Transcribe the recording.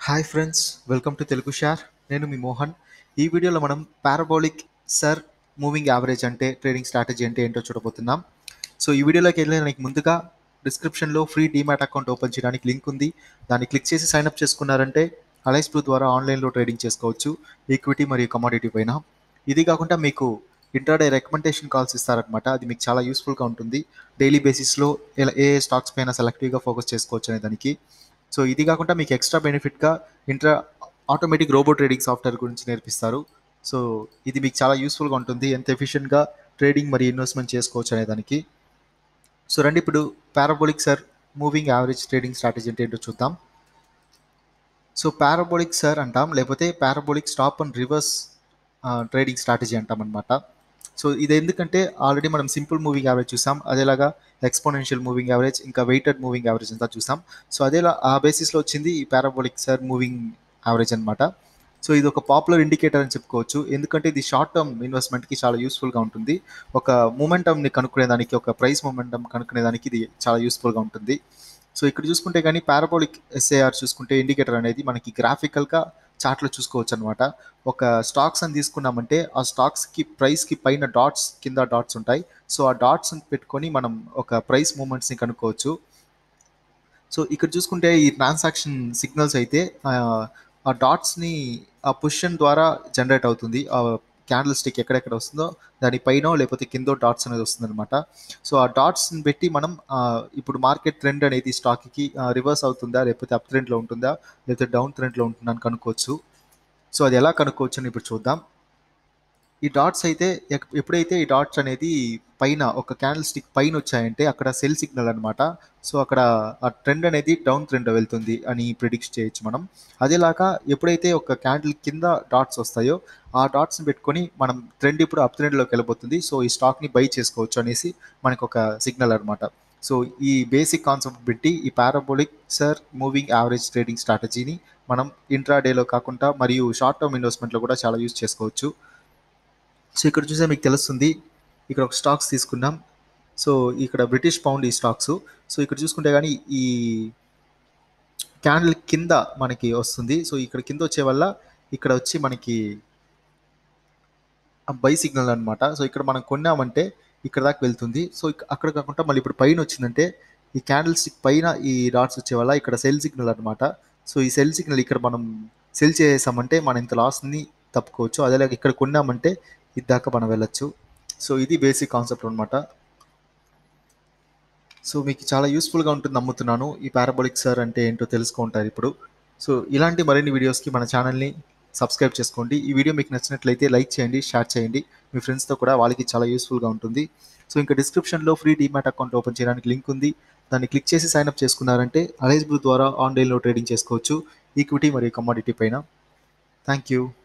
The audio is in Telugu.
hi friends welcome to Telugu share నేను మీ మోహన్ ఈ వీడియోలో మనం పారాబోలిక్ సర్ మూవింగ్ యావరేజ్ అంటే ట్రేడింగ్ స్ట్రాటజీ అంటే ఏంటో చూడబోతున్నాం సో ఈ వీడియోలోకి వెళ్ళడానికి ముందుగా డిస్క్రిప్షన్లో ఫ్రీ డీమ్యాట్ అకౌంట్ ఓపెన్ చేయడానికి లింక్ ఉంది దాన్ని క్లిక్ చేసి సైన్ అప్ చేసుకున్నారంటే అలైస్ బ్లూ ద్వారా ఆన్లైన్లో ట్రేడింగ్ చేసుకోవచ్చు ఈక్విటీ మరియు కమోడిటీ పైన ఇది కాకుండా మీకు ఇంటర్డే రికమెండేషన్ కాల్స్ ఇస్తారనమాట అది మీకు చాలా యూస్ఫుల్గా ఉంటుంది డైలీ బేసిస్లో ఎలా ఏ స్టాక్స్ పైన సెలెక్టివ్గా ఫోకస్ చేసుకోవచ్చు అనే దానికి సో ఇది కాకుండా మీకు ఎక్స్ట్రా బెనిఫిట్గా intra automatic robo trading software గురించి నేర్పిస్తారు సో ఇది మీకు చాలా యూస్ఫుల్గా ఉంటుంది ఎంత ఎఫిషియెంట్గా ట్రేడింగ్ మరియు ఇన్వెస్ట్మెంట్ చేసుకోవచ్చు అనే దానికి సో రండి ఇప్పుడు parabolic SAR moving average trading strategy అంటే ఏంటో చూద్దాం సో పారాబోలిక్ సర్ అంటాం లేకపోతే parabolic stop and reverse trading strategy అంటాం అనమాట సో ఇది ఎందుకంటే ఆల్రెడీ మనం సింపుల్ మూవింగ్ యావరేజ్ చూసాం అదేలాగా ఎక్స్పోనెన్షియల్ మూవింగ్ యావరేజ్ ఇంకా వెయిటెడ్ మూవింగ్ యావరేజ్ అంతా చూసాం సో అదేలా ఆ బేసిస్లో వచ్చింది ఈ పారాబోలిక్ సర్ మూవింగ్ యావరేజ్ అనమాట సో ఇది ఒక పాపులర్ ఇండికేటర్ అని చెప్పుకోవచ్చు ఎందుకంటే ఇది షార్ట్ టర్మ్ ఇన్వెస్ట్మెంట్కి చాలా యూస్ఫుల్గా ఉంటుంది ఒక మూమెంటమ్ని కనుక్కునేదానికి ఒక ప్రైస్ మూమెంటమ్ కనుక్కునేదానికి ఇది చాలా యూస్ఫుల్గా ఉంటుంది సో ఇక్కడ చూసుకుంటే కానీ పారాబోలిక్ ఎస్ఏఆర్ చూసుకుంటే ఇండికేటర్ అనేది మనకి గ్రాఫికల్గా చార్ట్లో చూసుకోవచ్చు అనమాట ఒక స్టాక్స్ అని తీసుకున్నామంటే ఆ స్టాక్స్కి ప్రైస్కి పైన డాట్స్ కింద డాట్స్ ఉంటాయి సో ఆ డాట్స్ పెట్టుకొని మనం ఒక ప్రైస్ మూమెంట్స్ని కనుక్కోవచ్చు సో ఇక్కడ చూసుకుంటే ఈ ట్రాన్సాక్షన్ సిగ్నల్స్ అయితే ఆ డాట్స్ని ఆ పుషన్ ద్వారా జనరేట్ అవుతుంది ఆ క్యాండిల్ స్టిక్ ఎక్కడెక్కడ వస్తుందో దాని పైన లేకపోతే కింద డాట్స్ అనేది వస్తుంది అనమాట సో ఆ డాట్స్ని పెట్టి మనం ఇప్పుడు మార్కెట్ ట్రెండ్ అనేది స్టాక్కి రివర్స్ అవుతుందా లేకపోతే అప్ ట్రెండ్లో ఉంటుందా లేకపోతే డౌన్ ట్రెండ్లో ఉంటుందా అని కనుక్కోవచ్చు సో అది ఎలా కనుక్కోవచ్చు అని ఇప్పుడు చూద్దాం ఈ డాట్స్ అయితే ఎప్పుడైతే ఈ డాట్స్ అనేది పైన ఒక క్యాండిల్ స్టిక్ పైన వచ్చాయంటే అక్కడ సెల్ సిగ్నల్ అనమాట సో అక్కడ ఆ ట్రెండ్ అనేది డౌన్ ట్రెండ్ వెళ్తుంది అని ప్రిడిక్ట్ చేయొచ్చు మనం అదేలాగా ఎప్పుడైతే ఒక క్యాండిల్ కింద డాట్స్ వస్తాయో ఆ డాట్స్ని పెట్టుకొని మనం ట్రెండ్ ఇప్పుడు అప్ ట్రెండ్లోకి వెళ్ళిపోతుంది సో ఈ స్టాక్ని బై చేసుకోవచ్చు అనేసి మనకు ఒక సిగ్నల్ అనమాట సో ఈ బేసిక్ కాన్సెప్ట్ పెట్టి ఈ parabolic SAR moving average trading స్ట్రాటజీని మనం ఇంట్రా డేలో కాకుండా మరియు షార్ట్ టర్మ్ ఇన్వెస్ట్మెంట్లో కూడా చాలా యూజ్ చేసుకోవచ్చు సో ఇక్కడ చూసే మీకు తెలుస్తుంది ఇక్కడ ఒక స్టాక్స్ తీసుకున్నాం సో ఇక్కడ బ్రిటిష్ పౌండ్ ఈ స్టాక్స్ సో ఇక్కడ చూసుకుంటే కానీ ఈ క్యాండిల్ కింద మనకి వస్తుంది సో ఇక్కడ కింద వచ్చే వల్ల ఇక్కడ వచ్చి మనకి బై సిగ్నల్ అనమాట సో ఇక్కడ మనం కొన్నామంటే ఇక్కడ దాకా వెళ్తుంది సో అక్కడ కాకుండా మళ్ళీ ఇప్పుడు పైన వచ్చిందంటే ఈ క్యాండిల్ స్టిక్ పైన ఈ డాట్స్ వచ్చే వల్ల ఇక్కడ సెల్ సిగ్నల్ అనమాట సో ఈ సెల్ సిగ్నల్ ఇక్కడ మనం సెల్ చేసామంటే మన ఇంత లాస్ని తప్పుకోవచ్చు అదేలాగా ఇక్కడ కొన్నామంటే ఇది దాకా మనం వెళ్ళొచ్చు సో ఇది బేసిక్ కాన్సెప్ట్ అనమాట సో మీకు చాలా యూస్ఫుల్గా ఉంటుంది నమ్ముతున్నాను ఈ పారాబోలిక్ సార్ అంటే ఏంటో తెలుసుకుంటారు ఇప్పుడు సో ఇలాంటి మరిన్ని వీడియోస్కి మన ఛానల్ని సబ్స్క్రైబ్ చేసుకోండి ఈ వీడియో మీకు నచ్చినట్లయితే లైక్ చేయండి షేర్ చేయండి మీ ఫ్రెండ్స్తో కూడా వాళ్ళకి చాలా యూస్ఫుల్గా ఉంటుంది సో ఇంకా డిస్క్రిప్షన్లో ఫ్రీ డీమ్యాట్ అకౌంట్ ఓపెన్ చేయడానికి లింక్ ఉంది దాన్ని క్లిక్ చేసి సైన్అప్ చేసుకున్నారంటే అలైజ్ బ్లూ ద్వారా ఆన్లైన్లో ట్రేడింగ్ చేసుకోవచ్చు ఈక్విటీ మరియు కమోడిటీ పైన థ్యాంక్ యూ